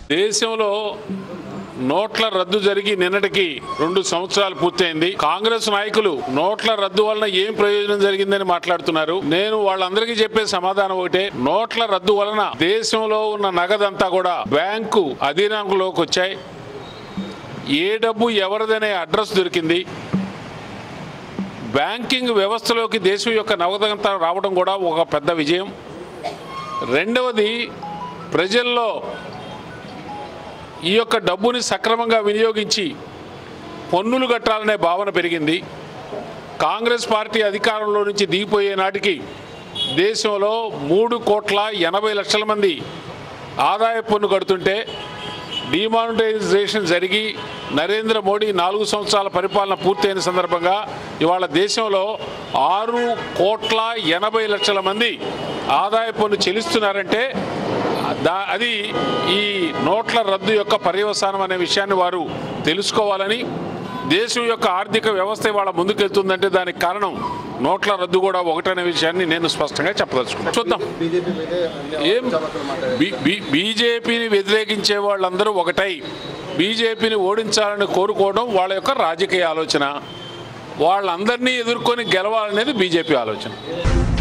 దేశంలో నోట్ల రద్దు జరిగి నిన్నటికి రెండు సంవత్సరాలు పూర్తయింది కాంగ్రెస్ నాయకులు నోట్ల రద్దు వలన ఏం ప్రయోజనం జరిగిందని మాట్లాడుతున్నారు నేను వాళ్ళందరికీ చెప్పే సమాధానం ఒకటే నోట్ల రద్దు వలన దేశంలో ఉన్న నగదంతా కూడా బ్యాంకు అధీనంలోకి వచ్చాయి ఏ డబ్బు ఎవరిదనే అడ్రస్ దొరికింది బ్యాంకింగ్ వ్యవస్థలోకి దేశం యొక్క నగదంతా రావడం కూడా ఒక పెద్ద విజయం రెండవది ప్రజల్లో ఈ యొక్క డబ్బుని సక్రమంగా వినియోగించి పన్నులు కట్టాలనే భావన పెరిగింది కాంగ్రెస్ పార్టీ అధికారంలో నుంచి దిగిపోయే నాటికి దేశంలో మూడు కోట్ల ఎనభై లక్షల మంది ఆదాయ పన్ను కడుతుంటే డిమానిటైజేషన్ జరిగి నరేంద్ర మోడీ నాలుగు సంవత్సరాల పరిపాలన పూర్తయిన సందర్భంగా ఇవాళ దేశంలో ఆరు కోట్ల ఎనభై లక్షల మంది ఆదాయ పన్ను చెల్లిస్తున్నారంటే దా అది ఈ నోట్ల రద్దు యొక్క పర్యవసానం అనే విషయాన్ని వారు తెలుసుకోవాలని దేశం యొక్క ఆర్థిక వ్యవస్థ ఇవాళ ముందుకెళ్తుందంటే దానికి కారణం నోట్ల రద్దు కూడా ఒకటనే విషయాన్ని నేను స్పష్టంగా చెప్పదలుచుకున్నాను చూద్దాం బీజేపీ మీదే ఏం బీ- బీ- బీజేపీని వ్యతిరేకించే వాళ్ళందరూ ఒకటై బీజేపీని ఓడించాలని కోరుకోవడం వాళ్ళ యొక్క రాజకీయ ఆలోచన వాళ్ళందరినీ ఎదుర్కొని గెలవాలనేది బీజేపీ ఆలోచన